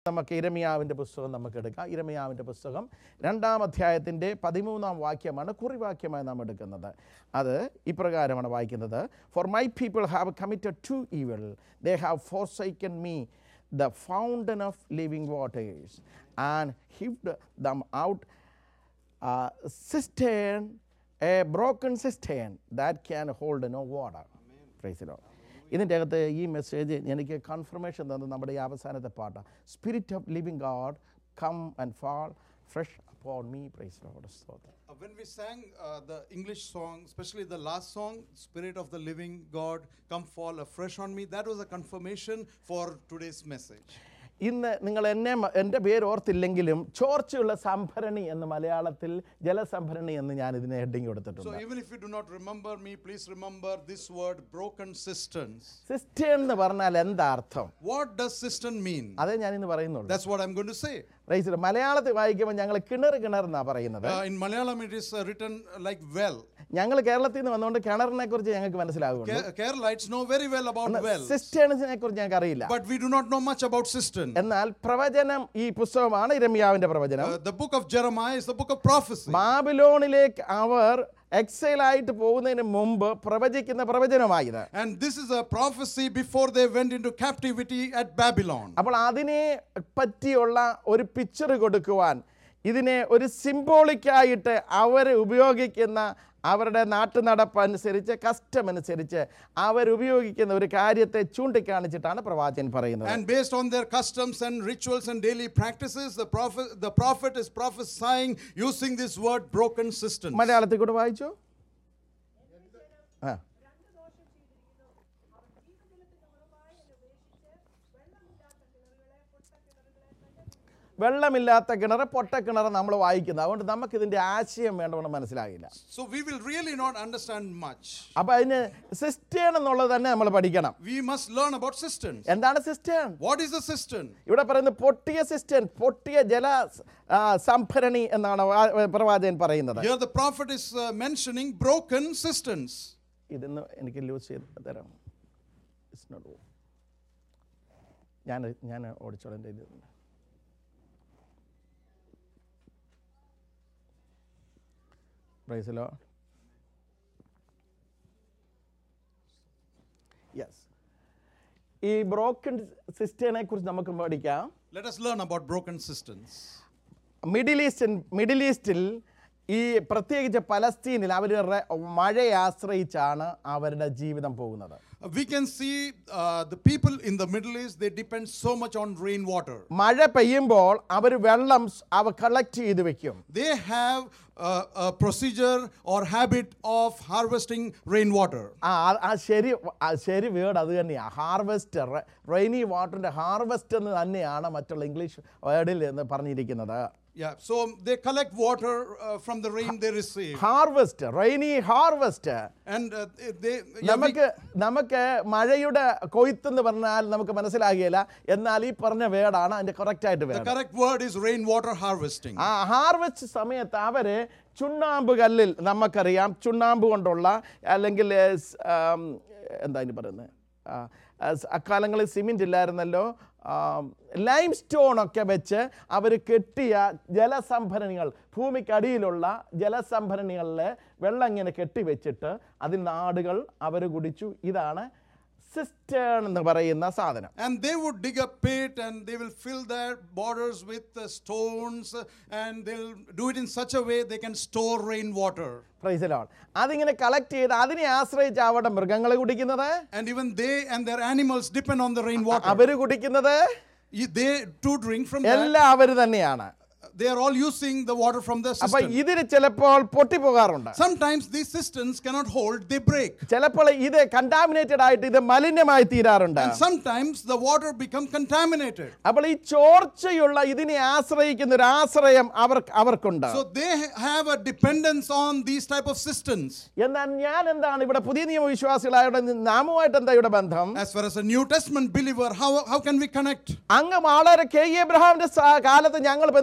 നമുക്ക് ഇരമിയാവിൻ്റെ പുസ്തകം നമുക്ക് എടുക്കാം ഇരമിയാവിൻ്റെ പുസ്തകം രണ്ടാം അധ്യായത്തിൻ്റെ പതിമൂന്നാം വാക്യമാണ് കുറിവാക്യമായി നാം എടുക്കുന്നത് അത് ഇപ്രകാരമാണ് വായിക്കുന്നത് for my people have committed two evil they have forsaken me the fountain of living waters and hewed them out cistern a broken cistern that can hold no water പ്രൈസിലോ ഇതിൻ്റെ അകത്ത് ഈ മെസ്സേജ് എനിക്ക് കൺഫർമേഷൻ തന്നത് നമ്മുടെ ഈ അവസാനത്തെ പാട്ടാണ് spirit of living God come and fall fresh upon me praise lord സ്തോത്രം Uh, when we sang uh, the English song, especially the last song, Spirit of the Living God, come fall afresh on me, that was a confirmation for today's message. ഇന്ന് നിങ്ങൾ എന്നെ മ- എൻ്റെ പേര് ഓർത്തില്ലെങ്കിലും ചോർച്ചയുള്ള സംഭരണി എന്ന് മലയാളത്തിൽ ജലസംഭരണി എന്ന് ഞാൻ ഇതിന് ഹെഡിങ് So കൊടുത്തിട്ടുണ്ട് even if you do not remember me, please remember this word broken cisterns. Cistern എന്ന് പറഞ്ഞാൽ എന്താ അർത്ഥം What does cistern mean? അതേ ഞാൻ ഇന്ന് പറയുന്നുള്ളൂ That's what I'm going to say. റൈസിൽ മലയാളത്തിൽ വായിക്കുമ്പോൾ ഞങ്ങൾ കിണർ കിണർ എന്നാ പറയുന്നത് Uh, in Malayalam, it is uh, written uh, like well. ഞങ്ങൾ കേരളത്തിൽ നിന്ന് വന്നുകൊണ്ട് കിണറിനെ കുറിച്ച് ഞങ്ങൾക്ക് മനസ്സിലാകുന്നു Ke- Keralites know very well about well, സിസ്റ്റേൺസിനെ കുറിച്ച് ഞങ്ങൾക്ക് അറിയില്ല but we do not know much about cistern. എന്നാൽ പ്രവചനം ഈ പുസ്തകമാണ് ഇരമിയാവിന്റെ പ്രവചനം Uh, the book of Jeremiah is the book of prophecy. ബാബിലോണിലേക്ക് അവർ എക്സൈലായിട്ട് പോകുന്നതിന് മുമ്പ് പ്രവചിക്കുന്ന പ്രവചനമായത് And this is a prophecy before they went into captivity at Babylon. അപ്പോൾ അതിനെ പറ്റിയുള്ള ഒരു പിക്ചർ കൊടുക്കുവാൻ ഇതിനെ ഒരു സിംബോളിക്കായിട്ട് അവർ ഉപയോഗിക്കുന്ന അവരുടെ നാട്ടു നടപ്പ് അനുസരിച്ച് കസ്റ്റം അനുസരിച്ച് അവരുപയോഗിക്കുന്ന ഒരു കാര്യത്തെ ചൂണ്ടിക്കാണിച്ചിട്ടാണ് പ്രവാചകൻ പറയുന്നത് And based on their customs and rituals and daily practices, the prophet, the prophet is prophesying using this word broken cisterns. മലയാളത്തിൽ കൂടെ വായിച്ചു ആ രണ്ട് ദോഷം ചെയ്തിരിക്കുന്നു അവർ ജീവജലത്തിന് ഉറവായി എന്നെ ഉപേക്ഷിച്ച് വെള്ളമില്ലാത്ത കിണറുകളെ പൊട്ടക്കിണറുകളെ കണ്ടെത്തി വെള്ളമില്ലാത്ത കിണർ പൊട്ടക്കിണർ നമ്മൾ വായിക്കുന്നത് അതുകൊണ്ട് നമുക്ക് ഇതിൻ്റെ ആശയം വേണ്ടവണ്ണം മനസ്സിലാകില്ല So we will really not understand much. അപ്പോൾ അതിന് സിസ്റ്റേൺ എന്നുള്ളത് തന്നെ നമ്മൾ പഠിക്കണം We must learn about cisterns. എന്താണ് cistern What is a cistern? ഇവിടെ പറയുന്നത് പൊട്ടിയ സിസ്റ്റേൺ പൊട്ടിയ ജല ആ, സംഭരണി എന്നാണ് വാ- പ്രവാചകൻ പറയുന്നത് Here the prophet is uh, mentioning broken cisterns. ഇതൊന്ന് എനിക്ക് ലൂസ് ചെയ്ത് തരാം It's not all. ഞാൻ ഞാൻ ഓടിച്ചോളാം എൻ്റെ കയ്യിൽ പ്രൈസലോ യെസ് ഈ ബ്രോക്കൺ സിസ്റ്റേനെ കുറിച്ച് നമുക്ക് പഠിക്കാം Let us learn about broken cisterns. Middle eastern middle ഈസ്റ്റിൽ ഈ പ്രത്യേകിച്ച് പലസ്തീനിൽ അവർ മഴയെ ആശ്രയിച്ചാണ് അവരുടെ ജീവിതം പോകുന്നത് Uh, We can see uh, the people in the Middle East, they depend so much on rainwater. മഴ പെയ്യുമ്പോൾ അവർ വെള്ളം സ് അവ കളക്ട് ചെയ്ത് വെക്കും They have uh, a procedure or habit of harvesting rainwater. ആ ആ- ആ ശരി ആ ശരി വേർഡ് അത് തന്നെയാണ് ഹാർവെസ്റ്റ് റെയിനി വാട്ടറിൻ്റെ ഹാർവെസ്റ്റ് എന്ന് തന്നെയാണ് മറ്റുള്ള ഇംഗ്ലീഷ് വേർഡിൽ എന്ന് പറഞ്ഞിരിക്കുന്നത് Yeah, so they collect water uh, from the rain they receive. Harvest rainy harvest And uh, they, they yeah, we- നമുക്ക് നമുക്ക് മഴയുടെ കൊയ്ത്തെന്ന് പറഞ്ഞാൽ നമുക്ക് മനസ്സിലാകില്ല എന്നാൽ ഈ പറഞ്ഞ വേർഡാണ് അതിൻ്റെ കറക്റ്റ് ആയിട്ട് the word correct word is rainwater harvesting. ആ ഹാർവെസ്റ്റ് സമയത്ത് അവർ ചുണ്ണാമ്പ് കല്ലിൽ നമുക്കറിയാം ചുണ്ണാമ്പ് കൊണ്ടുള്ള അല്ലെങ്കിൽ ഏ, സ്, ആം, എന്താ ഇനി പറയുന്നത് ആ, ആ, സ് അക്കാലങ്ങളിൽ സിമെൻ്റ് ഇല്ലായിരുന്നല്ലോ ലൈം സ്റ്റോൺ ഒക്കെ വെച്ച് അവർ കെട്ടിയ ജലസംഭരണികൾ ഭൂമിക്കടിയിലുള്ള ജലസംഭരണികളിൽ വെള്ളം ഇങ്ങനെ കെട്ടിവെച്ചിട്ട് അതിൽ നാടുകൾ അവർ കുടിച്ചു ഇതാണ് സിസ്റ്റേൺ എന്ന് പറയുന്ന സാധനം And they would dig a pit and they will fill their borders with uh, stones uh, and they'll do it in such a way they can store rainwater. പ്രൈസലോൺ അതിങ്ങനെ കളക്ട് ചെയ്ത് അതിനെ ആശ്രയിച്ച് അവിടെ മൃഗങ്ങൾ കുടിക്കുന്നത് And even they and their animals depend on the rainwater. അവര് കുടിക്കുന്നത് Y- They too drink from that. എല്ലാം അവര് തന്നെയാണ് They are all using the water from the അപ്പൊ cistern. ഇതിന് ചിലപ്പോൾ പൊട്ടിപ്പോകാറുണ്ട് Sometimes these cisterns cannot hold, they break. ചിലപ്പോൾ ഇത് കണ്ടാമിനേറ്റഡ് ആയിട്ട് ഇത് മലിനമായി തീരാറുണ്ട് And sometimes the water become contaminated. അപ്പോൾ ഈ ചോർച്ചയുള്ള ഇതിനെ ആശ്രയിക്കുന്ന ഒരു ആശ്രയം അവർ അവർക്കുണ്ട് So they ha- have a dependence on these type of cisterns. എന്നാൽ ഞാൻ എന്താണ് ഇവിടെ പുതിയ നിയമവിശ്വാസികളായുടെ നാമുമായിട്ട് എന്താ ഇവിടെ ബന്ധം As far as a New Testament believer, how, how can we connect? അങ്ങ് വളരെ കെ ഇ എബ്രഹാമിന്റെ സ- കാലത്ത് ഞങ്ങൾ ബന്ധിക്കോസിലാണ്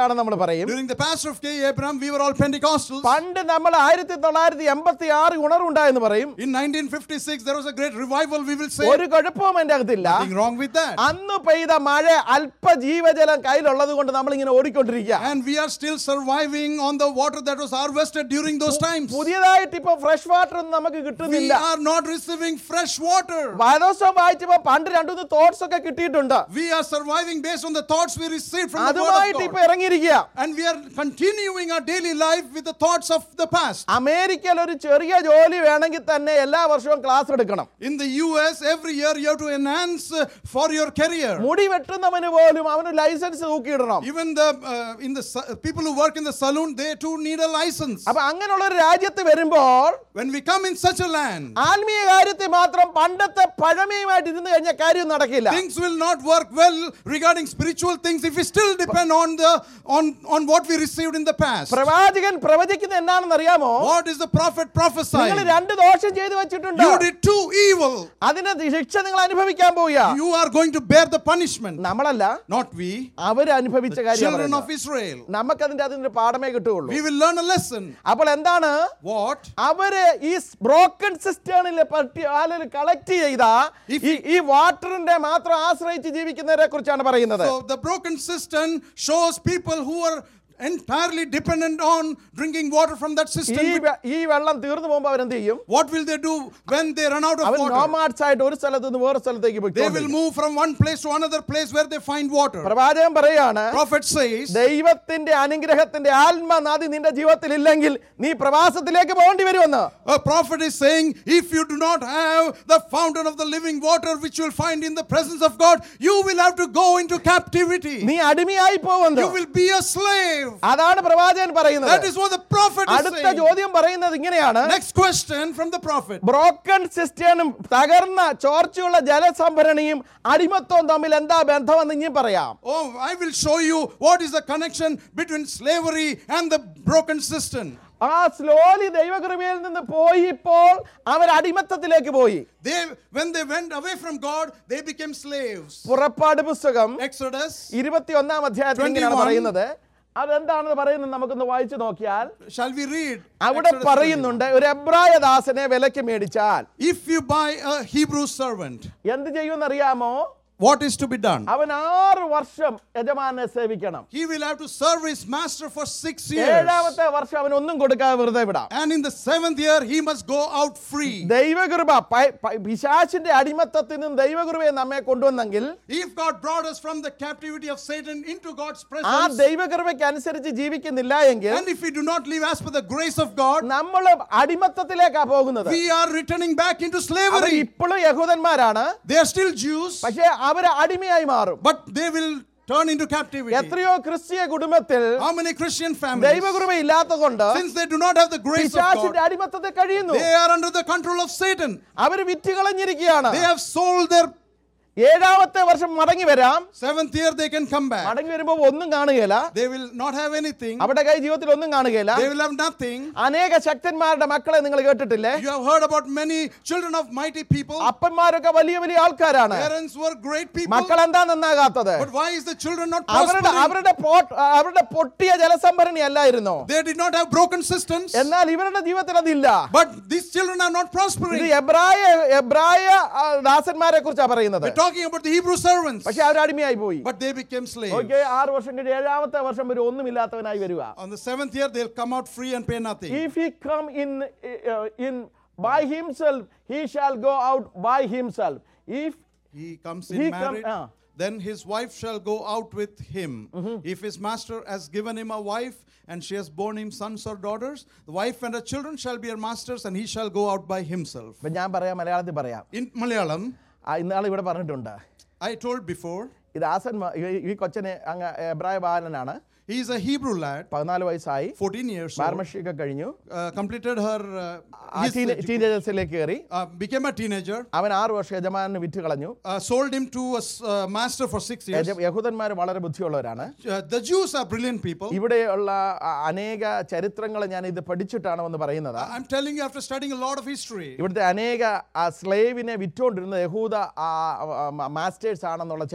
ആണെന്ന് നമ്മൾ പറയും During the pastor of K. Abraham, we were all Pentecostals. പണ്ട് നമ്മൾ ആയിരത്തി തൊള്ളായിരത്തി എൺപത്തി ആറ് ഉണർവുണ്ടായെന്ന് പറയും In 1956, there was a great revival, we will say. ഒരു കുഴപ്പവും എൻ്റെ അകത്തില്ല Nothing wrong with that. അന്ന് പെയ്ത മഴ അല്പ ജീവജലം കയ്യിലുള്ളത് കൊണ്ട് നമ്മൾ ഇങ്ങനെ ഓടിക്കൊണ്ടിരിക്കുക And we are still surviving on the water that was harvested during those times. പുതിയതായിട്ട് ഇപ്പൊ ഫ്രഷ് വാട്ടർ ഒന്നും നമുക്ക് We കിട്ടുന്നില്ല are not receiving fresh water. വേദോത്സവം വായിച്ചപ്പോ പണ്ട് രണ്ടുമൂന്ന് തോട്ട്സ് ഒക്കെ കിട്ടിയിട്ടുണ്ട് We are surviving based on the thoughts we received from the word അതുമായിട്ട് of ഇപ്പൊ God. ഇറങ്ങിയിരിക്കുക And we are continuing our daily life with the thoughts of the past. അമേരിക്കയിൽ ഒരു ചെറിയ ജോലി വേണമെങ്കിൽ തന്നെ എല്ലാ വർഷവും ക്ലാസ് എടുക്കണം In the US, every year you have to enhance uh, for your career. മുടി വെട്ടുന്നവന് പോലും അവന് ലൈസൻസ് തൂക്കിയിടണം Even the uh, in the sa- people who work in the saloon, they too need a license. അപ്പൊ അങ്ങനെയുള്ള ഒരു രാജ്യത്ത് വരുമ്പോൾ When we come in such a land, ആത്മീയ കാര്യത്തിൽ മാത്രം പണ്ടത്തെ പഴമയുമായിട്ട് ഇരുന്ന് കഴിഞ്ഞ കാര്യം നടക്കില്ല things will not work well regarding spiritual things if we still depend on the on on what we received in the past. പ്രവാചകൻ പ്രവചിക്കുന്നത് എന്താണെന്ന് അറിയാമോ What is the prophet നിങ്ങൾ prophesying? രണ്ട് ദോഷം ചെയ്തു വെച്ചിട്ടുണ്ട് You did two evil. അതിന് ശിക്ഷ നിങ്ങൾ അനുഭവിക്കാൻ പോവുക You are going to bear the punishment. നമ്മളല്ല Not we, അവര് അനുഭവിച്ച കാര്യം children of Israel. നമുക്കതിന്റെ അതിന്റെ പാഠമേ കിട്ടുകയുള്ളൂ We will learn a lesson. അപ്പോൾ എന്താണ് What? അവര് ഈ ബ്രോക്കൺ സിസ്റ്റേണിൽ പറ്റി ആളിൽ കളക്ട് ചെയ്ത If- ഈ- ഈ വാട്ടറിന്റെ മാത്രം ആശ്രയിച്ച് ജീവിക്കുന്നവരെ കുറിച്ചാണ് പറയുന്നത് So the broken cistern shows people who are entirely dependent on drinking water from that ഈ cistern. വെ- ഈ വെള്ളം തീർന്നു പോകുമ്പോൾ അവരെന്ത് ചെയ്യും What will they do when they run out of അവർ water? നോമാഡ്സ് ആയിട്ട് ഒരു സ്ഥലത്ത് നിന്ന് വേറെ സ്ഥലത്തേക്ക് They will പോയി move from one place to another place where they find water. പ്രവാചകൻ പറയാണ് Prophet says, ദൈവത്തിന്റെ അനുഗ്രഹത്തിന്റെ ആത്മനാദി നിന്റെ ജീവിതത്തിൽ ഇല്ലെങ്കിൽ നീ പ്രവാസത്തിലേക്ക് പോകേണ്ടി വരുമെന്ന് a prophet is saying, if you do not have the fountain of the living water which you will find in the presence of God, you will have to go into captivity. നീ അടിമയായി പോകുമെന്ന് You will be a slave. അതാണ് പ്രവാചകൻ That പറയുന്നത് is what the prophet is അടുത്ത saying. ചോദ്യം പറയുന്നത് ഇങ്ങനെയാണ് Next question from the prophet. Broken സിസ്റ്റേണും തകർന്ന ചോർച്ചയുള്ള ജലസംഭരണിയും അടിമത്വവും തമ്മിൽ എന്താ ബന്ധമെന്ന് ഇനി പറയാം Oh, I will show you what is the connection between slavery and the broken cistern. ആ സ്ലോലി ദൈവകൃപയിൽ നിന്ന് പോയി ഇപ്പോൾ അവർ അടിമത്തത്തിലേക്ക് പോയി They, when they went away from God, they became slaves. പുറപ്പാട് പുസ്തകം Exodus. ഇരുപത്തിയൊന്നാം അധ്യായത്തിൽ ഇങ്ങനെയാണ് 21. പറയുന്നത് അതെന്താണെന്ന് പറയുന്നത് നമുക്കൊന്ന് വായിച്ചു നോക്കിയാൽ Shall we read? അവിടെ Exodus പറയുന്നുണ്ട് ഒരു എബ്രായ ദാസനെ വിലക്ക് മേടിച്ചാൽ 21. If you buy a Hebrew servant, എന്ത് ചെയ്യുമെന്നറിയാമോ what is to be done? അവൻ ആറ് വർഷം യജമാനെ സേവിക്കണം He will have to serve his master for six years. ഏഴാമത്തെ വർഷം അവൻ ഒന്നും കൊടുക്കാതെ വെറുതെ വിടാം And in the seventh year, he must go out free. ദൈവകൃപ പ- പ- പിശാചിന്റെ അടിമത്തത്തിൽ നിന്നും ദൈവകൃപയെ നമ്മെ കൊണ്ടുവന്നെങ്കിൽ If God brought us from the captivity of Satan into God's ആ presence, ദൈവകൃപയ്ക്ക് അനുസരിച്ച് ജീവിക്കുന്നില്ല എങ്കിൽ and if we do not live as per the grace of God, നമ്മൾ അടിമത്തത്തിലേക്കാ പോകുന്നത് we are returning back into our slavery. ഇപ്പോഴും യഹൂദന്മാരാണ് They are still Jews, പക്ഷെ അവർ അടിമയായി മാറും but they will turn into captivity. എത്രയോ ക്രിസ്തീയ കുടുംബത്തിൽ How many Christian families, ദൈവകൃപ ഇല്ലാത്തതുകൊണ്ട് since they do not have the grace of പിശാചിന്റെ God, അടിമത്തത്തിൽ കഴിയുന്നു they are under the control of Satan. Our വിറ്റുകളഞ്ഞിരിക്കുകയാണ് They have sold their ഏഴാമത്തെ വർഷം മടങ്ങി വരാം seventh year, they can come back. മടങ്ങി വരുമ്പോൾ ഒന്നും കാണുകയില്ല They will not have anything, അവിടെ കൈ ജീവിതത്തിൽ ഒന്നും കാണുകയില്ല they will have nothing. അനേക ശക്തന്മാരുടെ മക്കളെ നിങ്ങൾ കേട്ടിട്ടില്ലേ You have heard about many children of mighty people. അപ്പന്മാരൊക്കെ വലിയ വലിയ ആൾക്കാരാണ് Parents were great people. മക്കൾ എന്താ നന്നാകാത്തത് But why is the children not അവരുടെ prospering? അവരുടെ പോട്ട് അവരുടെ പൊട്ടിയ ജലസംഭരണി അല്ലായിരുന്നോ They did not have broken systems. എന്നാൽ ഇവരുടെ ജീവിതത്തിൽ അതില്ല But these children are not ഇത് prospering. എബ്രായ എബ്രായ ആ, ദാസന്മാരെ കുറിച്ചാണ് പറയുന്നത് We're talking about the Hebrew servants. പക്ഷെ അവർ അടിമയായി പോയി But they became slaves. Okay ആറ് വർഷം കഴിഞ്ഞ് ഏഴാമത്തെ വർഷം വരെ ഒന്നുമില്ലാത്തവനായി വരിക On the seventh year, they'll come out free and pay nothing. if he come in uh, in by himself he shall go out by himself if He comes He in come- married. ah. Then his wife shall go out with him. If his master has given him a wife and she has borne him sons or daughters, the wife and her children shall be her masters, and he shall go out by himself. ഇപ്പൊ ഞാൻ പറയാം മലയാളത്തിൽ പറയാം In Malayalam, ആ, ഇന്നാൾ ഇവിടെ പറഞ്ഞിട്ടുണ്ട് I told before, ഈ ദാസൻ മ- ഈ- ഈ കൊച്ചന് അങ്ങ് എബ്രായ ബാലനാണ് he is a Hebrew lad, പതിനാല് വയസ്സായി 14 years old, ബാർമഷിയൊക്കെ കഴിഞ്ഞു uh, completed her, uh, his, ടീനേജേഴ്സിലേക്ക് കയറി uh, became a teenager, അവൻ ആറ് വർഷം യജമാനന് വിറ്റ് കളഞ്ഞു uh, sold him to a s- uh, master for six years. യഹൂദന്മാർ വളരെ ബുദ്ധിയുള്ളവരാണ് Uh, the Jews are brilliant people. ഇവിടെയുള്ള അ- അനേക ചരിത്രങ്ങൾ ഞാൻ ഇത് പഠിച്ചിട്ടാണ് വന്ന് പറയുന്നത് I'm telling you after studying a lot of history. ഇവിടുത്തെ അനേക സ്ലേവിനെ വിറ്റുകൊണ്ടിരുന്ന യഹൂദ മാസ്റ്റേഴ്സ് ആണെന്നുള്ള ചരിത്രം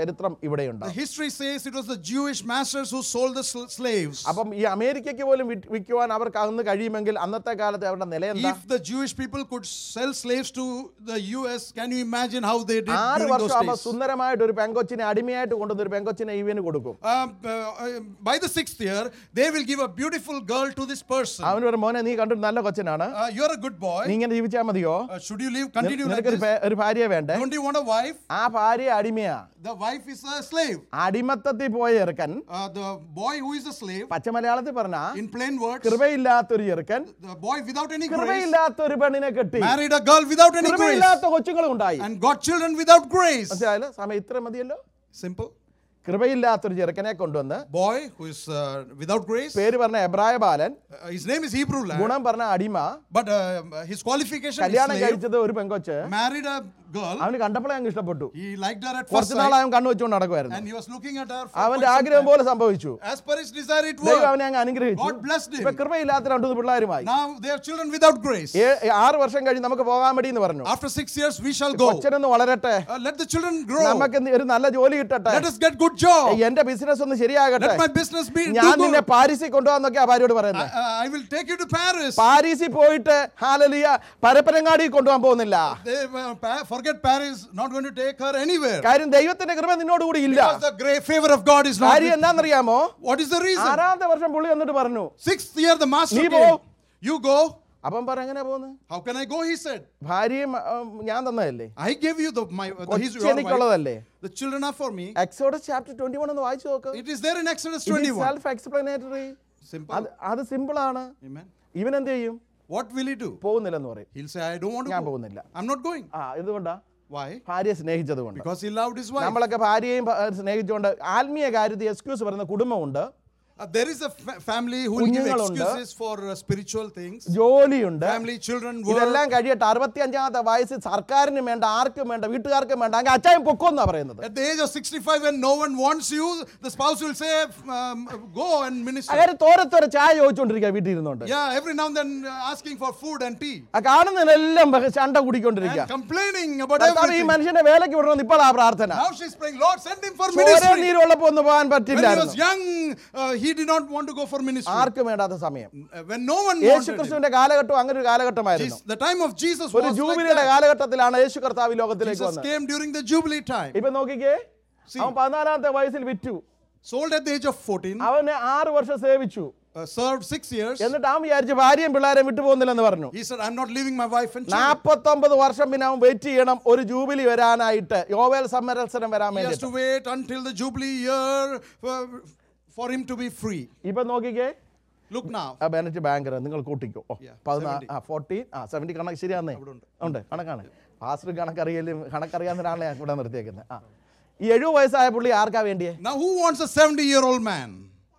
ഇവിടെ The ഉണ്ടാവും history says it was the Jewish masters who sold the sl- slaves. അപ്പം ഈ അമേരിക്കയ്ക്ക് പോലും വിറ്റ് വിൽക്കുവാൻ അവർക്ക് അന്ന് കഴിയുമെങ്കിൽ അന്നത്തെ കാലത്ത് അവരുടെ നില എന്താ If the Jewish people could sell slaves to the US, can you imagine how they did ആറ് during those വർഷം ആകുമ്പോൾ days? സുന്ദരമായിട്ട് ഒരു പെങ്കൊച്ചിനെ അടിമയായിട്ട് കൊണ്ടുവന്ന ഒരു പെങ്കൊച്ചിനെ ഇവന് കൊടുക്കും Um, uh, uh, by the sixth year, they will give a beautiful girl to this person. അവന് ഒരു മോനെ നീ കണ്ടിട്ട് നല്ല കൊച്ചനാണ് Uh, you're a good boy. നീ ഇങ്ങനെ ജീവിച്ചാൽ മതിയോ Uh, should you live, continue like നിനക്കൊരു this? പേ- ഒരു ഭാര്യയെ വേണ്ടേ Don't you want a wife? ആ ഭാര്യ അടിമയാ The wife is a slave. അടിമത്തത്തിൽ പോയ ചെറുക്കൻ Uh, the boy who is a slave, പച്ചമലയാളത്തിൽ പറഞ്ഞ in plain words, കൃപയില്ലാത്തൊരു ചെറുക്കൻ the boy without any grace കൃപയില്ലാത്ത ഒരു പെണ്ണിനെ കെട്ടി married a girl without any grace കൃപയില്ലാത്ത കൊച്ചുങ്ങളും ഉണ്ടായി and got children without grace. മനസ്സിലായല്ലോ സമയം ഇത്ര മതിയല്ലോ Simple. കൃപയില്ലാത്തൊരു ചെറുക്കനെ കൊണ്ടുവന്ന് Boy who is uh, without grace. പേര് പറഞ്ഞ എബ്രായ ബാലൻ Uh, his name is Hebrew lad, ഗുണം പറഞ്ഞ അടിമ but uh, his qualification is കല്യാണം slave. കഴിച്ചത് ഒരു പെങ്കൊച്ച് Married a girl. അവന് കണ്ടപ്പോഴേ അങ്ങ് ഇഷ്ടപ്പെട്ടു He liked her at first കുറച്ചു sight, നാൾ അവൻ കണ്ണു വെച്ചുകൊണ്ട് നടക്കുമായിരുന്നു and he was looking at her. For അവന്റെ quite some ആഗ്രഹം time. പോലെ സംഭവിച്ചു As per his desire, it ദൈവം worked. അവനെ അങ്ങ് അനുഗ്രഹിച്ചു God blessed him. ഇപ്പൊ കൃപയില്ലാത്ത രണ്ടു പിള്ളേരുമായി Now they are children without grace. ഏ- ആറ് വർഷം കഴിഞ്ഞ് നമുക്ക് പോകാൻ വേണ്ടി എന്ന് പറഞ്ഞു After six years, we shall go. കൊച്ചനൊന്ന് വളരട്ടെ Uh, let the children grow. നമുക്ക് ഒരു നല്ല ജോലി കിട്ടട്ടെ Let us get good job. എന്റെ ബിസിനസ് ഒന്ന് ശരിയാകട്ടെ Let my business be do ഞാൻ good. നിന്നെ പാരീസിൽ കൊണ്ടുപോകാന്നൊക്കെ ആ ഭാര്യയോട് I, പറയുന്നത് I will take you to Paris. പാരീസിൽ പോയിട്ട് ഹാലലിയ പരപ്പനങ്ങാടി കൊണ്ടുപോകാൻ പോകുന്നില്ല They uh, pa- forget Paris. Not going to take her anywhere. കാര്യം ദൈവത്തിന്റെ കൃപ നിന്നോട് കൂടി ഇല്ല Because the great favor of God is not. കാര്യം with- എന്താണെന്നറിയാമോ What is the reason? ആറാമത്തെ വർഷം പുള്ളി എന്നിട്ട് പറഞ്ഞു Sixth year, the master നീ came. പോ. You go. അപ്പം പറ എങ്ങനെ പോകുന്നു How can I go? He said. ഭാര്യയും ഉം, ഞാൻ തന്നതല്ലേ I gave you the my the, his കൊച്ചി your wife. എനിക്കുള്ളതല്ലേ The children are for me. Exodus chapter twenty one ഒന്ന് വായിച്ചു നോക്ക് It is there in Exodus 21. Self explanatory Simple. അത് അത് സിമ്പിൾ ആണ് Amen. ഇവൻ എന്ത് ചെയ്യും What will he do? പോകുന്നില്ലെന്ന് പറയും He'll say, I don't want to ഞാൻ go. പോകുന്നില്ല I'm not going. ആ ഇതുകൊണ്ടാ Why? ഭാര്യയെ സ്നേഹിച്ചത് കൊണ്ട് Because he loved his wife. നമ്മളൊക്കെ ഭാര്യയെയും ഭ- സ്നേഹിച്ചുകൊണ്ട് ആത്മീയ കാര്യത്തിൽ എക്സ്ക്യൂസ് പറയുന്ന കുടുംബമുണ്ട് Uh, there is a fa- family who will give കുഞ്ഞുങ്ങളുണ്ട്. excuses for uh, spiritual things. ജോലിയുണ്ട് Family, children, work. ഇതെല്ലാം കഴിയട്ടെ അറുപത്തി അഞ്ചാമത്തെ വയസ്സിൽ സർക്കാരിനും വേണ്ട ആർക്കും വേണ്ട വീട്ടുകാർക്കും വേണ്ട അങ്ങ് അച്ചായം പൊക്കോന്നാ പറയുന്നത് At the age of 65, when no one wants you, the spouse will say, um, Go and minister. അങ്ങനെ തോരത്തോരെ ചായ ചോദിച്ചോണ്ടിരിക്കുക വീട്ടിൽ ഇരുന്നുണ്ട് Yeah, every now and then uh, asking for food and tea. ആ കാണുന്നതിനെല്ലാം ബഹ- ചണ്ട കുടിക്കൊണ്ടിരിക്കുക And complaining about കർത്താവ് ഈ everything. മനുഷ്യനെ വേലയ്ക്ക് വിടണമെന്ന് ഇപ്പോൾ ആ പ്രാർത്ഥന Now she's praying, Lord, send him for ചോര ministry. നീരുള്ളപ്പോ ഒന്ന് പോകാൻ When he was പറ്റില്ലായിരുന്നു young, uh, he did not want to go for ministry. ആർക്കും വേണ്ടാത്ത സമയം Uh, When no one Yeshu wanted him. ക്രിസ്തുവിന്റെ കാലഘട്ടം അങ്ങനെ ഒരു കാലഘട്ടമായിരുന്നു Jesus- The time of Jesus ഒരു was like ജൂബിലിയുടെ that. കാലഘട്ടത്തിലാണ് യേശു കർത്താവ് ഈ ലോകത്തിലേക്ക് Jesus വന്നത് came during the Jubilee time. ഇപ്പൊ നോക്കിക്കേ See. അവൻ പതിനാലാമത്തെ വയസ്സിൽ വിറ്റു Sold at the age of 14. അവനെ ആറ് വർഷം സേവിച്ചു uh, served six years. എന്നിട്ട് അവൻ വിചാരിച്ചു ഭാര്യയും പിള്ളേരെയും വിട്ടുപോകുന്നില്ലെന്ന് പറഞ്ഞു He said, I'm not leaving my wife and children. നാപ്പത്തൊമ്പത് വർഷം പിന്നെ അവൻ വെയിറ്റ് ചെയ്യണം ഒരു ജൂബിലി വരാനായിട്ട് യോവേൽ സമ്മരത്സരം വരാൻ He has വേണ്ടി to wait until the Jubilee year for, for him to be free. ഇപ്പൊ നോക്കിക്കേ Look now. ആ ബെനറ്റ് ബാങ്കർ നിങ്ങൾ കൂട്ടിക്കോ ഓ Yeah, പതിനാല് ആ ഫോർട്ടീൻ ആ സെവൻറ്റി കണക്ക് ശരിയാന്നേ ഉണ്ട് കണക്കാണ് ഫാസ്റ്റ് കണക്കറിയലും കണക്കറിയാവുന്നൊരാളെ ഞാൻ ഇവിടെ നിർത്തിയേക്കുന്നത് ആ ഈ എഴുപത് വയസ്സായ പുള്ളി ആർക്കാ വേണ്ടിയേ Now, who wants a 70 year old man?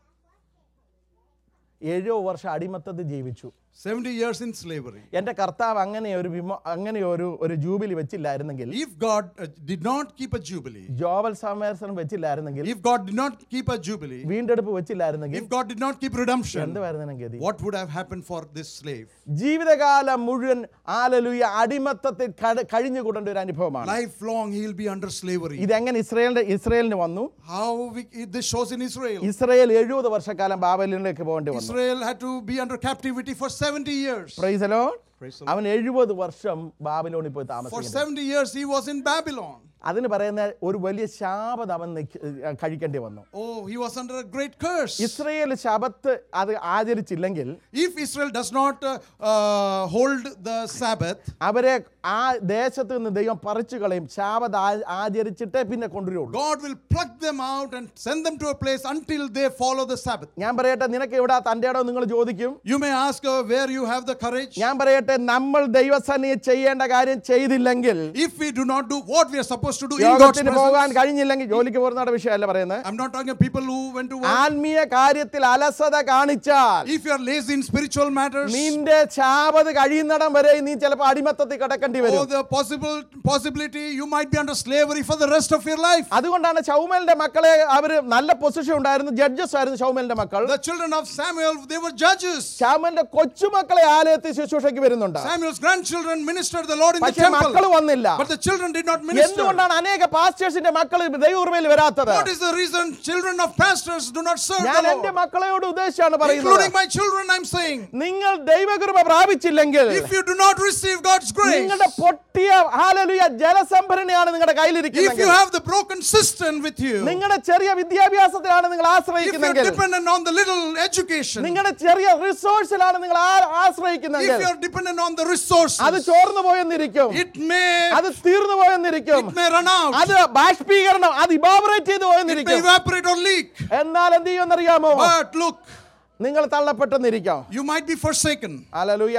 എഴുപത് വർഷം അടിമത്തത്തിൽ ജീവിച്ചു 70 years in slavery. എൻ്റെ കർത്താവ് അങ്ങനെ ഒരു വിമോ അങ്ങനെ ഒരു ഒരു ജൂബിലി വെച്ചില്ലായിരുന്നെങ്കിൽ If God uh, did not keep a jubilee, ജോവൽ സമേഴ്സൺ വെച്ചില്ലായിരുന്നെങ്കിൽ if God did not keep a jubilee, വീണ്ടെടുപ്പ് വെച്ചില്ലായിരുന്നെങ്കിൽ if God did not keep redemption, എന്തുവായിരുന്നു ഗതി what would have happened for this slave? ജീവിതകാലം മുഴുവൻ ആലലുയ അടിമത്തത്തിൽ കട- കഴിഞ്ഞുകൂടേണ്ട ഒരു അനുഭവമാണ് Lifelong he will be under slavery. ഇതെങ്ങനെ ഇസ്രയേലിന്റെ ഇസ്രയേലിന് വന്നു How we, this shows in Israel. Israel എഴുപത് വർഷക്കാലം ബാബലിലേക്ക് പോകേണ്ടി വന്നു Israel had to be under captivity for 70 years. Praise the Lord Praise the അവൻ എഴുപത് വർഷം ബാബിലോണിൽ പോയി For താമസിക്കുന്നു 70 years he was in Babylon. അതിന് പറയുന്ന ഒരു വലിയ ശാപം അവൻ നിക്ക്- ഏർ കഴിക്കേണ്ടി വന്നു Oh, he was under a great curse. Israel ശബത്ത് അത് ആചരിച്ചില്ലെങ്കിൽ If Israel does not uh, uh, hold the Sabbath, അവരെ ആ ദേശത്ത് നിന്ന് ദൈവം പറിച്ചു കളയും ശാപത്ത് ആ- ആചരിച്ചിട്ടേ പിന്നെ കൊണ്ടുവരുള്ളൂ God will pluck them out and send them to a place until they follow the Sabbath. ഞാൻ പറയട്ടെ നിനക്ക് എവിടെ തൻ്റെ ഇടം നിങ്ങൾ ചോദിക്കും You may ask uh, where you have the courage. ഞാൻ പറയട്ടെ നമ്മൾ ദൈവസന്നിധി ചെയ്യേണ്ട കാര്യം ചെയ്തില്ലെങ്കിൽ If we do not do what we are supposed to do in God's യോഗത്തിന് പോകാൻ presence, കഴിഞ്ഞില്ലെങ്കിൽ ജോലിക്ക് പോകുന്നവരുടെ വിഷയമല്ല പറയുന്നത് I'm not talking of people who went to work. ആത്മീയ കാര്യത്തിൽ അലസത കാണിച്ചാൽ If you are lazy in spiritual matters, നിന്റെ ശാപത് കഴിയുന്നിടം വരെ നീ ചിലപ്പോൾ അടിമത്തത്തിൽ കിടക്കേണ്ടി oh, വരും the possible possibility you might be under slavery for the rest of your life. അതുകൊണ്ടാണ് ഷൗമേലിന്റെ മക്കളെ അവര് നല്ല പൊസിഷൻ ഉണ്ടായിരുന്നു ജഡ്ജസ് ആയിരുന്നു ഷൗമേലിന്റെ മക്കൾ The children of Samuel, they were judges. ഷൗമേലിന്റെ കൊച്ചുമക്കളെ ആലയത്തിൽ ശുശ്രൂഷയ്ക്ക് വരുന്നത് വരുന്നുണ്ട് Samuel's grandchildren ministered the Lord in the പക്ഷേ മക്കൾ temple. വന്നില്ല But the children did not minister. എന്തുകൊണ്ടാണ് അനേക പാസ്റ്റേഴ്സിന്റെ മക്കൾ ദൈവമേൽ വരാത്തത് What is the reason children of pastors do not serve ഞാൻ the എന്റെ Lord? മക്കളെയോട് ഉദ്ദേശിച്ചാണ് പറയുന്നത് Including my children, I'm saying. നിങ്ങൾ ദൈവകൃപ പ്രാപിച്ചില്ലെങ്കിൽ If you do not receive God's grace, നിങ്ങളുടെ പൊട്ടിയ ഹാലലുയ ജലസംഭരണിയാണ് നിങ്ങളുടെ if you കയ്യിലിരിക്കുന്നത് have the broken cistern with you, നിങ്ങളുടെ ചെറിയ വിദ്യാഭ്യാസത്തിലാണ് നിങ്ങൾ if you're ആശ്രയിക്കുന്നെങ്കിൽ dependent on the little education, നിങ്ങളുടെ ചെറിയ റിസോഴ്സിലാണ് നിങ്ങൾ ആ- if ആശ്രയിക്കുന്നെങ്കിൽ you're dependent on the resources, അത് ചോർന്നു പോയെന്നിരിക്കും it may അത് തീർന്നു പോയെന്നിരിക്കും it may run out, അത് ബാഷ്പീകരണം അത് ഇവാപറേറ്റ് ചെയ്തു it may പോയെന്നിരിക്കും evaporate or leak. എന്നാൽ എന്ത് ചെയ്യുമെന്നറിയാമോ But look, നിങ്ങൾ തള്ളപ്പെട്ടെന്നിരിക്കാം you might be forsaken. Hallelujah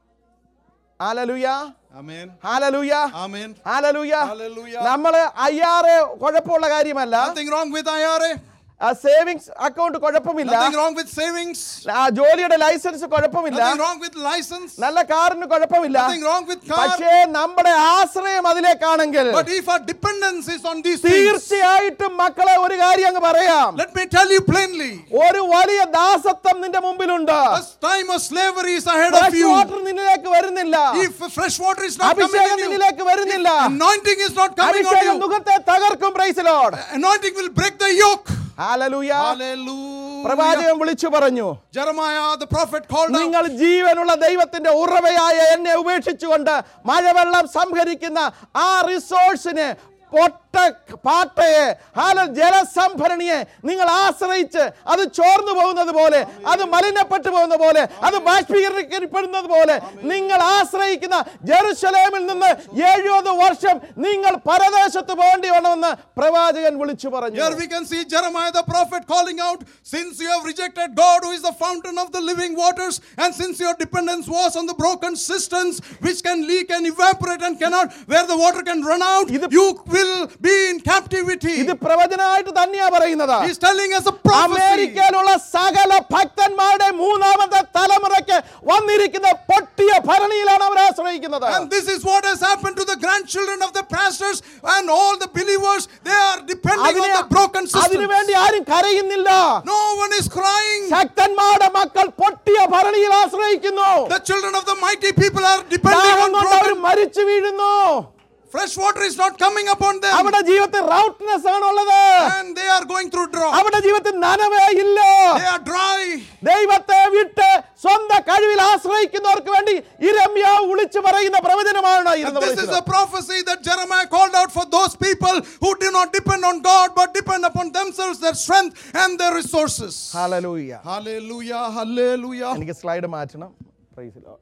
hallelujah Amen. Hallelujah Amen. Hallelujah Hallelujah. നമ്മള് അയ്യാറ് കുഴപ്പമുള്ള കാര്യമല്ല Nothing wrong with IRA. Savings account കുഴപ്പമില്ല Nothing wrong with savings. ആ ജോലിയുടെ ലൈസൻസ് കുഴപ്പമില്ല Nothing wrong with license. നല്ല കാറിന് കുഴപ്പമില്ല Nothing wrong with car. പക്ഷേ നമ്മുടെ ആശ്രയം അതിലേക്കാണെങ്കിൽ But if our dependence is on these things, തീർച്ചയായിട്ടും മക്കളെ ഒരു കാര്യം അങ്ങ് പറയാം let me tell you plainly, ഒരു വലിയ ദാസത്വം നിന്റെ മുമ്പിലുണ്ട് a time of slavery is ahead of fresh you. Water നിന്നിലേക്ക് വരുന്നില്ല If fresh water is not coming അഭിഷേകം in you, നിന്നിലേക്ക് വരുന്നില്ല anointing is not coming on അഭിഷേകം you, മുഖത്തെ തകർക്കും പ്രൈസിലോട് anointing will break the yoke. Hallelujah Hallelujah. പ്രവാചകൻ വിളിച്ചു പറഞ്ഞു Jeremiah the prophet called out, നിങ്ങൾ ജീവനുള്ള ദൈവത്തിന്റെ ഉറവയായ എന്നെ ഉപേക്ഷിച്ചുകൊണ്ട് മഴവെള്ളം സംഭരിക്കുന്ന ആ റിസോഴ്സിനെ പൊട്ട പാട്ടയെ ഹാല ജലസംഭരണിയെ നിങ്ങൾ ആശ്രയിച്ച് അത് ചോർന്നു പോകുന്നത് പോലെ അത് മലിനപ്പെട്ടു പോകുന്ന പോലെ അത് ബാഷ്പീകരിക്കപ്പെടുന്നത് പോലെ നിങ്ങൾ ആശ്രയിക്കുന്ന ജെറുസലേമിൽ നിന്ന് എഴുപത് വർഷം നിങ്ങൾ പരദേശത്ത് പോകേണ്ടി വേണമെന്ന് പ്രവാചകൻ വിളിച്ചു പറഞ്ഞു Here we can see Jeremiah the prophet calling out, Since you have rejected God, who is the fountain of the living waters, and since your dependence was on the broken cisterns, which can leak and evaporate and cannot, where the water can run out, ഇത് you will be in captivity. ഇത് പ്രവചനമായിട്ട് തന്നെയാ പറയുന്നത് He's telling us a prophecy. അമേരിക്കയിലുള്ള സകല ഭക്തന്മാരുടെ മൂന്നാമത്തെ തലമുറയ്ക്ക് വന്നിരിക്കുന്ന പൊട്ടിയ ഭരണിയിലാണ് അവർ ആശ്രയിക്കുന്നത് And this is what has happened to the grandchildren of the pastors and all the believers. They are depending on അതിന് the broken cisterns. അതിനുവേണ്ടി ആരും കരയുന്നില്ല No one is crying. ശക്തന്മാരുടെ മക്കൾ പൊട്ടിയ ഭരണിയിൽ ആശ്രയിക്കുന്നു The children of the mighty people are depending ദാഹം on കൊണ്ട് അവർ broken. മരിച്ചു വീഴുന്നു Fresh water is not coming upon them. അവിടെ ജീവിതത്തിൽ റൗട്ട്നെസ് ആണുള്ളത് And they are going through drought. അവിടെ ജീവിതത്തിൽ നനവേ ഇല്ല They are dry. ദൈവത്തെ വിട്ട് സ്വന്തം കഴിവിൽ ആശ്രയിക്കുന്നവർക്ക് വേണ്ടി ഇരമ്യ വിളിച്ചു പറയുന്ന പ്രവചനമാണ് And ഇരുന്ന് this is വിളിച്ചത്. a prophecy that Jeremiah called out for those people who do not depend on God but depend upon themselves, their strength, and their resources. Hallelujah Hallelujah, hallelujah. എനിക്ക് സ്ലൈഡ് മാറ്റണം price load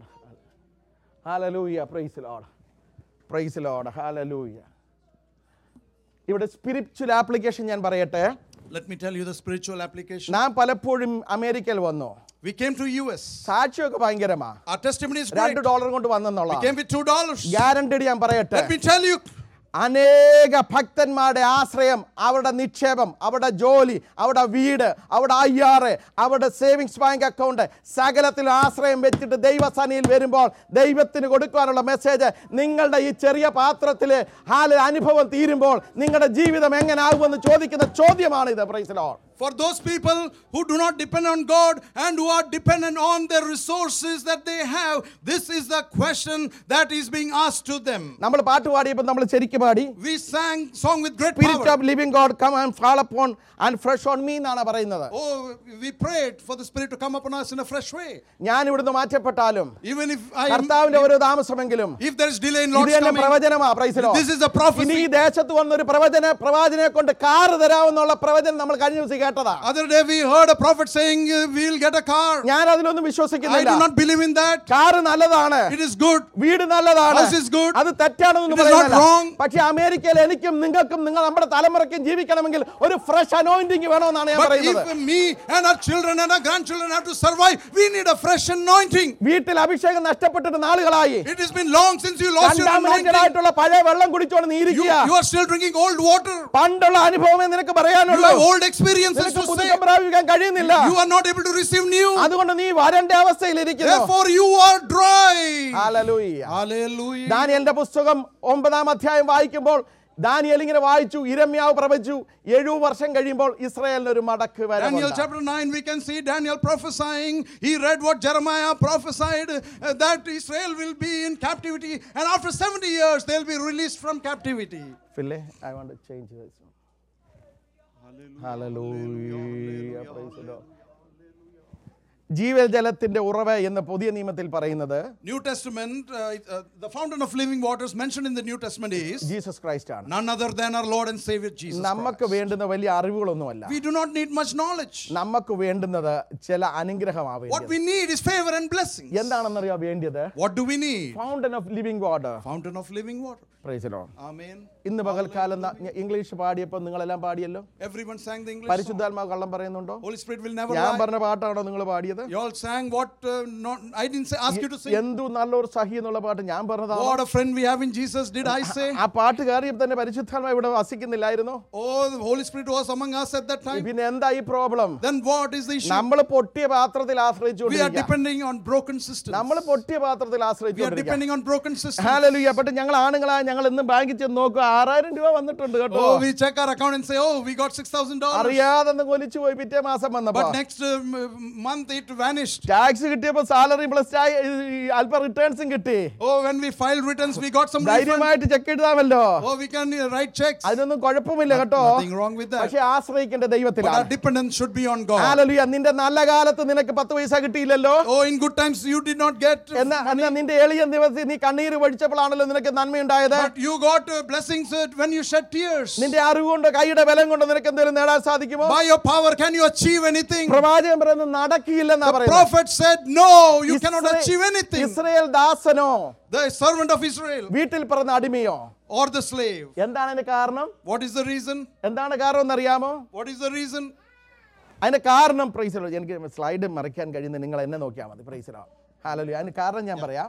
hallelujah price load price load hallelujah ഇവിടെ spiritual application ഞാൻ പറയട്ടെ Let me tell you the spiritual application. ഞാൻ പലപ്പോഴും അമേരിക്കയിൽ വന്നു We came to US. സാക്ഷിയൊക്കെ ഭയങ്കരമാ Our testimony is great. രണ്ട് ഡോളർ കൊണ്ട് വന്നെന്നുള്ള We came with two dollars. Guaranteed ഞാൻ പറയട്ടെ Let me tell you, അനേക ഭക്തന്മാരുടെ ആശ്രയം അവരുടെ നിക്ഷേപം അവരുടെ ജോലി അവരുടെ വീട് അവരുടെ അയ്യാറ് അവരുടെ സേവിങ്സ് ബാങ്ക് അക്കൗണ്ട് സകലത്തിൽ ആശ്രയം വെച്ചിട്ട് ദൈവസനിയിൽ വരുമ്പോൾ ദൈവത്തിന് കൊടുക്കാനുള്ള മെസ്സേജ് നിങ്ങളുടെ ഈ ചെറിയ പാത്രത്തിൽ ഹാല അനുഭവം തീരുമ്പോൾ നിങ്ങളുടെ ജീവിതം എങ്ങനാകുമെന്ന് ചോദിക്കുന്ന ചോദ്യമാണ് ഇത് പ്രൈസലോ for those people who do not depend on God and who are dependent on their resources that they have, this is the question that is being asked to them. നമ്മൾ പാട്ട് പാടിയപ്പോൾ നമ്മൾ ശരിക്കും പാടി We sang song with great spirit power. Of living God come and fall upon and fresh on me എന്നാണ് പറയുന്നത് Oh, we prayed for the Spirit to come upon us in a fresh way. ഞാൻ ഇവിടുന്ന് മാറ്റപ്പെട്ടാലും Even if I am, കർത്താവിന്റെ ഒരു താമസമെങ്കിലും if there is delay in ഇത് Lord's തന്നെ coming, പ്രവചനമാ പ്രൈസിലോ this is a prophecy. ഇനി ഈ ദേശത്ത് വന്നൊരു പ്രവചന പ്രവാചനെ കൊണ്ട് കാറ് തരാമെന്നുള്ള പ്രവചനം നമ്മൾ കഴിഞ്ഞ ദിവസം കേട്ടതാ Other day we heard a prophet saying uh, we'll get a car. ഞാൻ അതിലൊന്നും I വിശ്വസിക്കുന്നില്ല do not believe in that. Car നല്ലതാണ് It is good. വീട് നല്ലതാണ് House is good. അത് തെറ്റാണെന്ന് It is not wrong. പക്ഷെ അമേരിക്കയിൽ എനിക്കും നിങ്ങൾക്കും നിങ്ങൾ നമ്മുടെ തലമുറയ്ക്കും ജീവിക്കണമെങ്കിൽ ഒരു ഫ്രഷ് അനോയിന്റിങ് വേണമെന്നാണ് ഞാൻ But പറയുന്നത് if me and our children and our grandchildren have to survive, we need a fresh anointing. വീട്ടിൽ അഭിഷേകം നഷ്ടപ്പെട്ടിട്ട് നാളുകളായി It has been long since you lost your contaminated anointing. ആയിട്ടുള്ള പഴയ വെള്ളം കുടിച്ചോണ്ട് നീ You, ഇരിക്കുക you are still drinking old water. പണ്ടുള്ള അനുഭവമേ നിനക്ക് You പറയാനുള്ളൂ have old experiences നിനക്ക് to say. പുതുക്കം പ്രാപിക്കാൻ കഴിയുന്നില്ല You are not able to receive new. അതുകൊണ്ട് നീ വരണ്ട അവസ്ഥയിലിരിക്കുന്നു Therefore, you are dry. Hallelujah Hallelujah. ദാനിയലിന്റെ പുസ്തകം ഒമ്പതാം അധ്യായം വായിക്കുമ്പോൾ ദാനിയേൽ ഇങ്ങനെ വായിച്ചു ഇരമ്യാവ് പ്രവചിച്ചു എഴുപത് വർഷം കഴിയുമ്പോൾ ഇസ്രായേലിന് ഒരു മടക്ക് Daniel വരവുണ്ട് chapter 9, we can see Daniel prophesying. He read what Jeremiah prophesied uh, that Israel will be in captivity, and after 70 years, they'll be released from captivity. ഫില്ലേ I want to change this hallelujah praise the Lord ജീവജലത്തിന്റെ ഉറവ എന്ന് പുതിയ നിയമത്തിൽ പറയുന്നത് New Testament, uh, uh, the fountain of living waters mentioned in the New Testament is Jesus Christ ആണ് none other than our Lord and Savior Jesus നമുക്ക് Christ. വേണ്ടുന്ന വലിയ അറിവുകളൊന്നുമല്ല We do not need much knowledge. നമുക്ക് വേണ്ടുന്നത് ചില അനുഗ്രഹമാവും What we need is favor and blessings. എന്താണെന്നറിയോ വേണ്ടിയത് What do we need? Fountain of living water Fountain of living water. Praise Lord Amen. ഇന്ന് പകൽക്കാലം ന- ഞ- ഇംഗ്ലീഷ് പാടിയപ്പോൾ നിങ്ങളെല്ലാം പാടിയല്ലോ Everyone sang the English song. പരിശുദ്ധാത്മാവ് കള്ളം പറയുന്നുണ്ടോ Holy Spirit will never ഞാൻ lie. പറഞ്ഞ പാട്ടാണോ നിങ്ങൾ പാടിയത് You all sang what? Uh, not, I didn't say, ask you to sing. എന്തു നല്ലൊരു സഹി എന്നുള്ള പാട്ട് ഞാൻ പറഞ്ഞതാണ് What a friend we have in Jesus, did I say? ആ പാട്ട് കയറിയപ്പോൾ തന്നെ പരിശുദ്ധാത്മാവ് ഇവിടെ വസിക്കുന്നില്ലായിരുന്നോ Oh, the Holy Spirit was among us at that time. പിന്നെ എന്താ ഈ problem Then what is the issue? നമ്മൾ പൊട്ടിയ പാത്രത്തിൽ We are ആശ്രയിച്ചുകൊണ്ടിരിക്കുക depending on broken systems. നമ്മൾ പൊട്ടിയ പാത്രത്തിൽ We are ആശ്രയിച്ചുകൊണ്ടിരിക്കുക depending on broken systems. ഹാലലുയ്യ പക്ഷെ ഞങ്ങൾ ആണുങ്ങളാ ഞങ്ങൾ ഇന്ന് ബാങ്കിൽ ചെന്ന് നോക്കുക ആറായിരം രൂപ വന്നിട്ടുണ്ട് കേട്ടോ Oh, we check our account and say, oh, we got $6,000. അറിയാതെ ഒന്ന് കൊലിച്ചു പോയി പിറ്റേ മാസം വന്നപ്പോ But next um, month it vanished. Tax കിട്ടിയപ്പോ സാലറി പ്ലസ് അല്പം റിട്ടേൺസും കിട്ടി Oh, when we filed returns, we got some refund. ധൈര്യമായിട്ട് ചെക്ക് എഴുതാമല്ലോ Oh, we can uh, write checks. അതിനൊന്നും കുഴപ്പമില്ല കേട്ടോ Nothing wrong with that. പക്ഷെ ആശ്രയിക്കേണ്ട But our ദൈവത്തിലാണ് dependence should be on God. ഹാലലുയ നിന്റെ നല്ല കാലത്ത് നിനക്ക് പത്ത് പൈസ കിട്ടിയില്ലല്ലോ Oh, in good times you did not get, എന്നാ എന്നാ നിന്റെ എളിയ ദിവസം നീ കണ്ണീര് വടിച്ചപ്പോഴാണല്ലോ നിനക്ക് നന്മയുണ്ടായത് but you got uh, blessings uh, when you shed tears. നിന്റെ അറിവ് കൊണ്ട് കൈയുടെ ബലം കൊണ്ട് നിനക്ക് എന്തെങ്കിലും നേടാൻ സാധിക്കുമോ By your power, can you achieve anything? പ്രവാചകൻ പറയുന്നത് നടക്കില്ലെന്നാ The പറയുന്നത് prophet said, No, you cannot ഇസ്രേ- achieve anything. ഇസ്രയേൽ ദാസനോ The servant of Israel വീട്ടിൽ പറഞ്ഞ അടിമയോ or the slave. എന്താണ് അതിന് കാരണം What is the reason? എന്താണ് കാരണം എന്നറിയാമോ What is the reason? അതിന്റെ കാരണം പ്രൈസലോ എനിക്ക് സ്ലൈഡ് മറിക്കാൻ കഴിയുന്ന നിങ്ങൾ എന്നെ നോക്കിയാൽ മതി പ്രൈസലോ ഹാലലു അതിന് കാരണം ഞാൻ പറയാം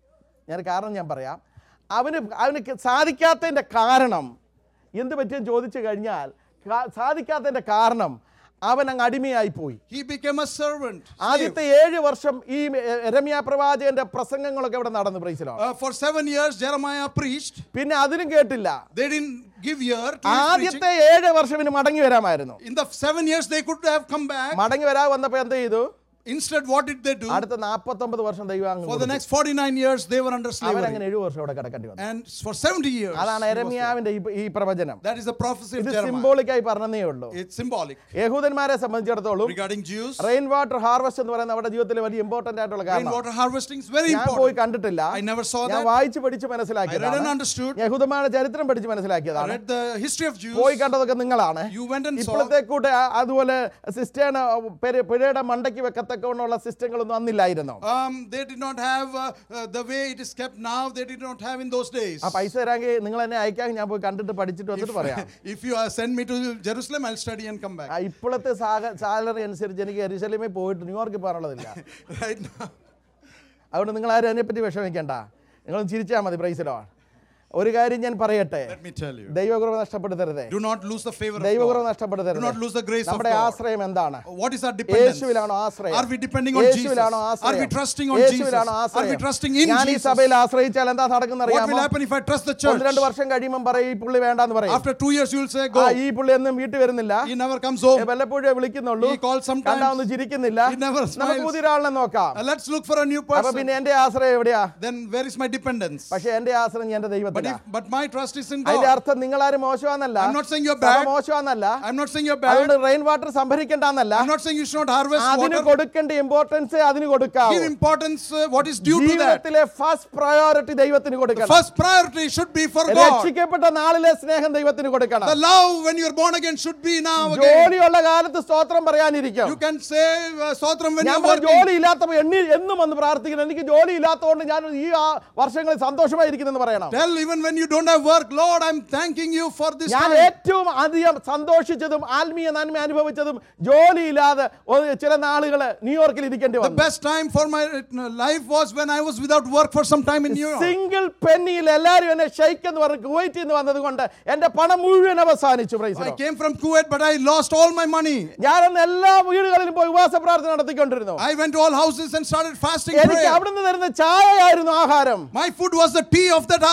ഞാൻ കാരണം ഞാൻ പറയാം അവന് അവന് ക- സാധിക്കാത്തതിൻ്റെ കാരണം എന്ത് പറ്റിയെന്ന് ചോദിച്ചു കഴിഞ്ഞാൽ കാ- സാധിക്കാത്തതിൻ്റെ കാരണം അവൻ അങ്ങ് അടിമയായി പോയി He became a servant. slave. ആദ്യത്തെ ഏഴ് വർഷം ഈ രമ്യ പ്രവാചകന്റെ പ്രസംഗങ്ങളൊക്കെ ഇവിടെ നടന്നു പ്രൈസിലോ Uh, for seven years, Jeremiah preached. പിന്നെ അതിനും കേട്ടില്ല They didn't give ear to his preaching. ആദ്യത്തെ ഏഴ് വർഷം ഇനി മടങ്ങി വരാമായിരുന്നു In the seven years, they could have come back. മടങ്ങി വരാൻ വന്നപ്പോ എന്ത് ചെയ്തു Instead, what did they do? അടുത്ത നാപ്പത്തൊമ്പത് വർഷം ദൈവം അങ്ങ് For the കൊടുത്തു. next 49 years, they were under slavery. അവരങ്ങനെ ഏഴു വർഷം ഇവിടെ കിടക്കേണ്ടി വന്നു And for 70 years, അതാണ് he was there. എരമിയാവിന്റെ ഈ- ഈ പ്രവചനം that is the prophecy of ഇത് Jeremiah. സിംബോളിക്കായി പറഞ്ഞതേ ഉള്ളൂ It's symbolic. യഹൂദന്മാരെ സംബന്ധിച്ചിടത്തോളം Regarding Jews, rain water harvest എന്ന് പറയുന്നത് നമ്മുടെ ജീവിതത്തിൽ വലിയ ഇമ്പോർട്ടന്റ് ആയിട്ടുള്ള കാരണം rainwater harvesting is very ഞാൻ പോയി important. കണ്ടിട്ടില്ല I never saw ഞാൻ that. വായിച്ചു പഠിച്ച് I read and മനസ്സിലാക്കിയതാണ് understood. യഹൂദന്മാരുടെ ചരിത്രം പഠിച്ച് I മനസ്സിലാക്കിയതാണ് read the history of Jews. പോയി കണ്ടതൊക്കെ നിങ്ങളാണ് You went and saw. ഇപ്പോഴത്തെ കൂടെ ആ- അതുപോലെ സിസ്റ്റേണ് പിഴയുടെ മണ്ടയ്ക്ക് വെക്കത്തക്കുള്ള സിസ്റ്റങ്ങളൊന്നും അന്നില്ലായിരുന്നു Um, they did not have uh, uh, the way it is kept now. They did not have in those days. ആ പൈസ തരാമെങ്കിൽ നിങ്ങൾ എന്നെ അയക്കാൻ ഞാൻ പോയി കണ്ടിട്ട് പഠിച്ചിട്ട് വന്നിട്ട് പറയാം if you uh, send me to Jerusalem, I'll study and come back. ആ ഇപ്പോഴത്തെ സാലറി അനുസരിച്ച് എനിക്ക് എരിശലമേ പോയിട്ട് ന്യൂയോർക്കിൽ പോകാനുള്ളതില്ല right now. അതുകൊണ്ട് നിങ്ങൾ ആരും അതിനെപ്പറ്റി വിഷമിക്കേണ്ട നിങ്ങളൊന്ന് ചിരിച്ചാൽ മതി പ്രൈസിലോ ഒരു കാര്യം ഞാൻ പറയട്ടെ Let me tell you. ദൈവകൃപ നഷ്ടപ്പെടുത്തരുതേ Do not lose the favor of ദൈവകൃപ God. Do നഷ്ടപ്പെടുത്തരുത് not lose the grace of നമ്മുടെ God. ആശ്രയം എന്താണ് What is our dependence? യേശുവിലാണോ ആശ്രയം Are we depending on Jesus? യേശുവിലാണോ Are ആശ്രയം we trusting on Jesus? യേശുവിലാണോ Are we ആശ്രയം trusting in ഞാൻ ഈ Jesus? സഭയിൽ ആശ്രയിച്ചാൽ എന്താ നടക്കുന്ന What will അറിയാമോ happen if I trust the ഒന്ന് church? രണ്ട് വർഷം കഴിയുമ്പോൾ പറയും ഈ പുള്ളി വേണ്ടാന്ന് പറയും After two years, you will say, ആ, Go. ഈ പുള്ളി ഒന്നും വീട്ടിൽ വരുന്നില്ല He never comes ഏ, home. വല്ലപ്പോഴേ വിളിക്കുന്നുള്ളൂ He calls sometimes. കണ്ടാ ഒന്ന് ചിരിക്കുന്നില്ല He never നമുക്ക് smiles. പുതിയ ഒരാളിനെ നോക്കാം Uh, let's look for a new അപ്പൊ person. പിന്നെ എന്റെ ആശ്രയം എവിടെയാ Then where is my dependence? പക്ഷെ എന്റെ ആശ്രയം എന്റെ But, ദൈവത്തിലാ if, but my trust is in അതിന്റെ God. അർത്ഥം നിങ്ങൾ ആരും മോശമാന്നല്ല I'm not saying you're സഭ bad. മോശമാന്നല്ല I'm not saying you're അതുകൊണ്ട് bad. റെയിൻ വാട്ടർ സംഭരിക്കണ്ടെന്നല്ല I'm not saying you should not harvest അതിന് water. കൊടുക്കേണ്ട ഇമ്പോർട്ടൻസ് അതിന് കൊടുക്കാം Give importance uh, what is due to that. ജീവിതത്തിലെ ഫസ്റ്റ് പ്രയോറിറ്റി ദൈവത്തിന് The കൊടുക്കണം first priority should be for God. രക്ഷിക്കപ്പെട്ട നാളിലെ സ്നേഹം ദൈവത്തിന് കൊടുക്കണം The love when you're born again should be now again. ജോലിയുള്ള കാലത്ത് സ്തോത്രം പറയാനിരിക്കും You can say uh, Sotram when ഞാൻ you're പറഞ്ഞ working. ജോലി ഇല്ലാത്തപ്പോ എണ്ണി എന്നും വന്ന് പ്രാർത്ഥിക്കണം എനിക്ക് ജോലി ഇല്ലാത്തതുകൊണ്ട് ഞാൻ ഈ ആ വർഷങ്ങളിൽ സന്തോഷമായിരിക്കുന്നെന്ന് പറയണം Tell even when you don't have work, Lord, I'm thanking you for this ഞാൻ time. ഏറ്റവും അധികം സന്തോഷിച്ചതും ആത്മീയ നന്മ അനുഭവിച്ചതും ജോലിയില്ലാതെ ഒരു ചില നാളുകൾ ന്യൂയോർക്കിൽ ഇരിക്കേണ്ടി The വന്നു best time for my uh, life was when I was without work for some time in New York. Single പെന്നിയിൽ എല്ലാവരും എന്നെ ഷെയ്ക്ക് എന്ന് പറഞ്ഞ് കുവൈറ്റിൽ നിന്ന് വന്നത് കൊണ്ട് എന്റെ പണം മുഴുവൻ അവസാനിച്ചു I praise came from Kuwait, but I lost all my money. ഞാനന്ന് എല്ലാ വീടുകളിലും പോയി ഉപവാസ പ്രാർത്ഥന നടത്തിക്കൊണ്ടിരുന്നു I went to all houses and started fasting എനിക്ക് prayer. അവിടുന്ന് തരുന്ന ചായയായിരുന്നു ആഹാരം My food was the tea of that house.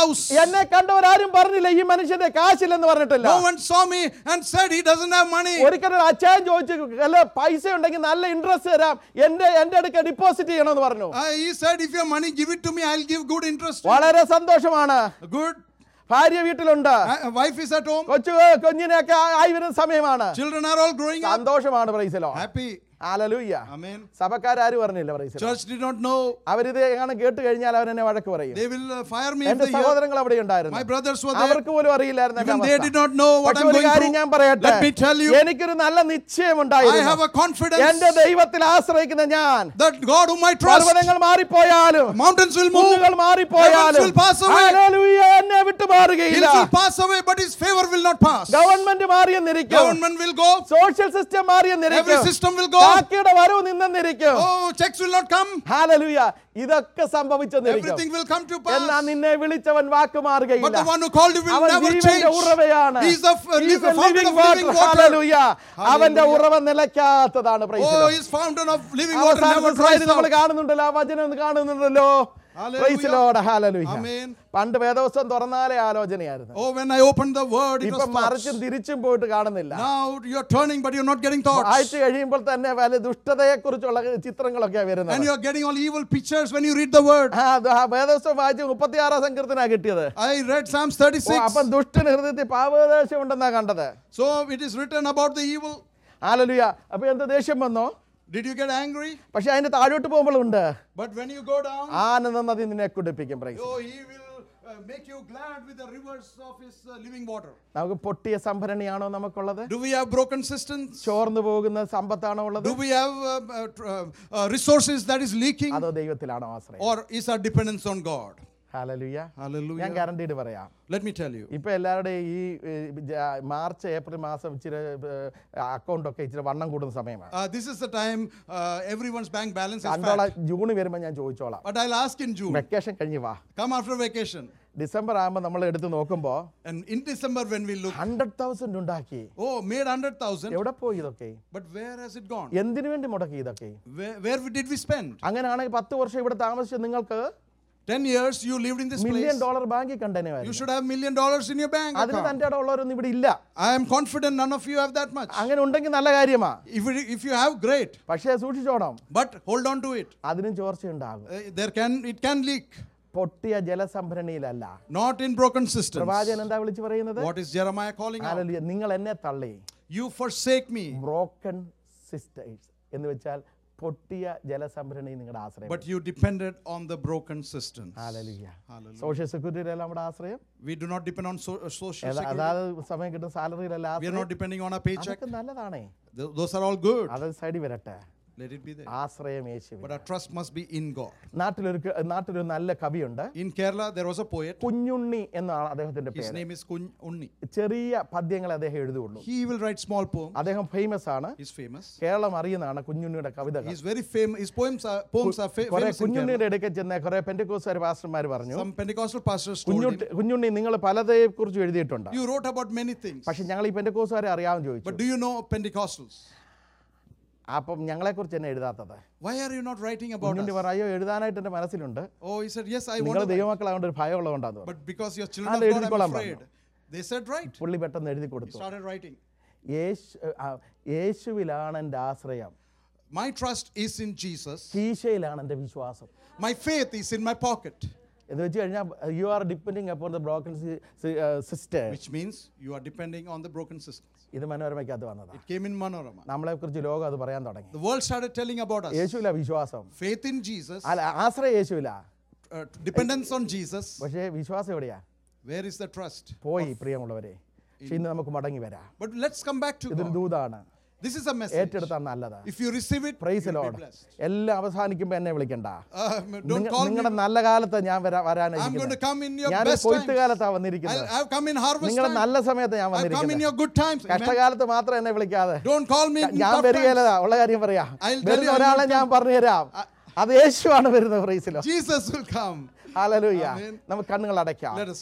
എന്നെ കണ്ടവരാരും പറഞ്ഞില്ല ഈ മനുഷ്യന്റെ കാശില്ലെന്ന് പറഞ്ഞിട്ടില്ല No one saw me and said he doesn't have money. ഒരിക്കലും ഒരു അച്ഛൻ ചോദിച്ചു അല്ല പൈസ ഉണ്ടെങ്കിൽ നല്ല ഇൻട്രസ്റ്റ് തരാം എന്റെ എന്റെ അടുക്ക ഡിപ്പോസിറ്റ് ചെയ്യണമെന്ന് പറഞ്ഞു Uh, he said, if you have money, give it to me. I'll give good interest. to വളരെ സന്തോഷമാണ് you." Good. ഭാര്യ വീട്ടിലുണ്ട് Uh, wife is at home. കൊച്ചു കുഞ്ഞിനെയൊക്കെ ആയി വരുന്ന സമയമാണ് Children are all growing up. സന്തോഷമാണ് പ്രൈസലോ Happy. Hallelujah Amen. സഭക്കാരും പറഞ്ഞില്ല praise the Lord Church did not know. അവരിത് എങ്ങനെ കേട്ട് കഴിഞ്ഞാൽ അവരെന്നെ വഴക്ക് പറയും They will uh, fire me if എന്റെ they hear. സഹോദരങ്ങൾ അവിടെ ഉണ്ടായിരുന്നു My brothers were there. അവർക്ക് പോലും അറിയില്ലായിരുന്നു എന്റെ Even they അവസ്ഥ. did not know what പക്ഷെ I'm ഒരു going കാര്യം through. ഞാൻ പറയട്ടെ Let me tell you, എനിക്കൊരു നല്ല I നിശ്ചയമുണ്ടായിരുന്നു have a confidence എന്റെ ദൈവത്തിൽ ആശ്രയിക്കുന്ന ഞാൻ that God whom I trust, പർവ്വതങ്ങൾ മാറിപ്പോയാലും mountains will move, കുന്നുകൾ മാറിപ്പോയാലും Heavens will pass away. Hallelujah, എന്നെ വിട്ടു മാറുകയില്ല hills will pass away, but his favor will not pass. Government മാറിയെന്നിരിക്കും Government will go, social system every മാറിയെന്നിരിക്കും system will go. കാക്കയുടെ വരവ് നിന്നെന്നിരിക്കും Oh, checks will not come. ഹാലലുയ ഇതൊക്കെ സംഭവിച്ചെന്നിരിക്കും Everything will come to എന്നാ pass. നിന്നെ വിളിച്ചവൻ വാക്ക് But മാറുകയില്ല the one who called you will അവൻ never ജീവന്റെ change. ഉറവയാണ് He is the f- He is live- the fountain living of living water. water. Hallelujah. അവന്റെ Hallelujah. ഉറവ നിലയ്ക്കാത്തതാണ് praise the Oh, Lord. his fountain of living water അവസാനത്തെ never slide dries നമ്മൾ out. കാണുന്നുണ്ടല്ലോ ആ വചനം ഒന്ന് കാണുന്നുണ്ടല്ലോ Hallelujah. Praise the Lord. Hallelujah. Amen. പണ്ട് വേദവസ്തം തുറന്നാലേ ആലോചനയായിരുന്നു Oh, when I opened the word, it ഇപ്പൊ was thoughts. മറിച്ചും തിരിച്ചും പോയിട്ട് കാണുന്നില്ല Now you're turning, but you're not getting thoughts. ആഴ്ച കഴിയുമ്പോൾ തന്നെ വല്ല ദുഷ്ടതയെ കുറിച്ചുള്ള ചിത്രങ്ങളൊക്കെയാ And വരുന്നത് you're getting all evil pictures when you read the word. ആ, അത് ആ വേദവസ്തം വായിച്ച് മുപ്പത്തിയാറാം സങ്കീർത്തനാ കിട്ടിയത് I read Psalms ഓ, 36. അപ്പം ദുഷ്ടന് ഹൃദയത്തിൽ പാപദേശം ഉണ്ടെന്നാ കണ്ടത് So it is written about the evil. Hallelujah അപ്പൊ എന്ത് ദേഷ്യം വന്നോ Did you get angry? പക്ഷെ അതിന്റെ താഴോട്ട് പോകുമ്പോഴുണ്ട് But when you go down, ആനന്ദ നദി നിന്നെ കുടിപ്പിക്കും praise oh, he will uh, make you glad with the rivers of his uh, living water. നമുക്ക് പൊട്ടിയ സംഭരണിയാണോ നമുക്കുള്ളത് Do we have broken systems? ചോർന്നു പോകുന്ന സമ്പത്താണോ ഉള്ളത് Do we have uh, uh, tr- uh, uh, resources that is leaking? അതോ ദൈവത്തിലാണോ ആശ്രയം Or is our dependence on God? Hallelujah ഞാൻ Hallelujah. Guaranteed പറയാം Let me tell you. ഇപ്പൊ എല്ലാവരുടെയും ഈ ഏ, ജ- മാർച്ച് ഏപ്രിൽ മാസം ഇച്ചിരി അക്കൗണ്ട് ഒക്കെ ഇച്ചിരി വണ്ണം കൂടുന്ന സമയമാണ് Uh, this is the time uh, everyone's bank balance is കണ്ടോളാം fat. ജൂൺ വരുമ്പോൾ ഞാൻ ചോദിച്ചോളാം But I'll ask in June. Vacation കഴിഞ്ഞ് വാ Come after vacation. ഡിസംബർ ആകുമ്പോൾ നമ്മൾ എടുത്ത് നോക്കുമ്പോൾ And in December, when we look, hundred thousand ഉണ്ടാക്കി oh, made 100,000. എവിടെ പോയി ഇതൊക്കെ But where has it gone? എന്തിനു വേണ്ടി മുടക്കി ഇതൊക്കെ Where, where did we spend? അങ്ങനെയാണെങ്കിൽ പത്ത് വർഷം ഇവിടെ താമസിച്ച് നിങ്ങൾക്ക് 10 years you lived in this million place. Dollar ബാങ്കിൽ You കണ്ടേനുമായിരുന്നു should have million dollars in your bank അതിന് account. തൻ്റെ ഇടം ഉള്ളവരൊന്നും ഇവിടെ ഇല്ല I am confident none of you have that much. അങ്ങനെ ഉണ്ടെങ്കിൽ നല്ല കാര്യമാ If, it, if you have, great. പക്ഷേ സൂക്ഷിച്ചോണം But hold on to it. അതിനും ചോർച്ചയുണ്ടാകും Uh, there can it can leak. പൊട്ടിയ ജലസംഭരണിയിലല്ല Not in broken systems. പ്രവാചകൻ എന്താ വിളിച്ചു പറയുന്നത് What is Jeremiah calling out? Hallelujah. നിങ്ങൾ എന്നെ തള്ളി You forsake me, broken sisters എന്ന് വെച്ചാൽ പൊട്ടിയ ജലസംഭരണി നിങ്ങളുടെ ആശ്രയം but you depended on the broken systems. ഹാലലിയ Hallelujah. സോഷ്യൽ സെക്യൂരിറ്റിയിലല്ല നമ്മുടെ ആശ്രയം We do not depend on so, uh, social ഏതാ- security. അതായത് സമയം കിട്ടുന്ന സാലറിയിലല്ല We are ആശ്രയം not depending on our paycheck. അതൊക്കെ നല്ലതാണേ Th- Those are all good. അത് സൈഡിൽ വരട്ടെ Let it be there. ആശ്രയം യേശു But our trust must be in God. നാട്ടിലൊരു ക- നാട്ടിലൊരു നല്ല കവിയുണ്ട് In Kerala, there was a poet. Kunjunni എന്നാണ് അദ്ദേഹത്തിന്റെ His പേര് name is Kun Unni. ചെറിയ പദ്യങ്ങൾ അദ്ദേഹം എഴുതുള്ളൂ He will write small poems. അദ്ദേഹം ഫേമസ് ആണ് He's famous. കേരളം അറിയുന്നതാണ് കുഞ്ഞുണ്ണിയുടെ കവിതകൾ He's very famous. His poems are poems are fa- കുറെ famous in Kerala. കുഞ്ഞുണ്ണിയുടെ ഇടയ്ക്ക് ചെന്ന് കുറെ പെൻഡിക്കോസുകാർ പാസ്റ്റർമാർ പറഞ്ഞു Some Pentecostal pastors told him, Kunjutty Kunjunni നിങ്ങൾ പലതയെ കുറിച്ച് എഴുതിയിട്ടുണ്ട് "You wrote about many things, പക്ഷെ ഞങ്ങൾ ഈ പെൻഡിക്കോസുകാരെ അറിയാമെന്ന് ചോദിച്ചു but do you know Pentecostals? അപ്പം ഞങ്ങളെ കുറിച്ച് എന്നെ എഴുതാത്തത് Why are you not writing about Kunjunni us?" പറഞ്ഞു അയ്യോ എഴുതാനായിട്ട് എൻ്റെ മനസ്സിലുണ്ട് Oh, he said, "Yes, I നിങ്ങൾ want to." write." ദൈവമക്കളായതുകൊണ്ട് ഒരു ഭയം ഉള്ളതുകൊണ്ടാന്ന് പറഞ്ഞു But because you're children അത് of God, I'm എഴുതിക്കോളാൻ afraid. They said, "Right." പുള്ളി പെട്ടെന്ന് എഴുതി He കൊടുത്തു started writing. യേശു ആ, യേശുവിലാണ് എൻ്റെ ആശ്രയം My trust is in Jesus. കീശയിലാണ് എൻ്റെ വിശ്വാസം My faith is in my pocket, എന്ന് വെച്ച് കഴിഞ്ഞാൽ you are depending upon the broken sister which means you are depending on the broken systems. ഇത് മനോരമയ്ക്കകത്ത് വന്നതാണ് It came in Manorama. നമ്മളെക്കുറിച്ച് ലോകം അത് പറയാൻ തുടങ്ങി The world started telling about us. യേശുവില വിശ്വാസം Faith in Jesus, അല്ല ആശ്രയം യേശുവില uh, dependence on Jesus. പക്ഷേ വിശ്വാസം എവിടെയാ Where is the trust? പോയി പ്രിയമുള്ളവരെ പക്ഷെ ഇന്ന് നമുക്ക് മടങ്ങി വരാം But let's come back to ഇതൊരു God. ദൂതാണ് This is a message. ഏറ്റെടുത്താൽ നല്ലത് If you receive it, praise you'll be Lord blessed. എല്ലാം അവസാനിക്കുമ്പോൾ എന്നെ വിളിക്കണ്ട Uh, don't call me. നിങ്ങളുടെ നല്ല കാലത്ത് ഞാൻ വരാ I'm going to വരാനിരിക്കുന്നത് come in your ഞാൻ best കൊയ്ത്ത് times. കാലത്താണ് I'll, വന്നിരിക്കുന്നത് I've come in harvest നിങ്ങളുടെ time. നല്ല സമയത്ത് ഞാൻ I've come in വന്നിരിക്കുന്നത് your good times. Amen. കഷ്ടകാലത്ത് മാത്രം എന്നെ വിളിക്കാതെ Don't call me in ഞാൻ tough times. വരികയില്ല ഉള്ള കാര്യം പറയാം I'll tell വരുന്ന you, I will ഒരാളെ ഞാൻ come. പറഞ്ഞു തരാം അത് യേശുവാണ് വരുന്നത് praise the Lord Jesus will come. Hallelujah Amen. നമുക്ക് കണ്ണുകൾ അടയ്ക്കാം Let us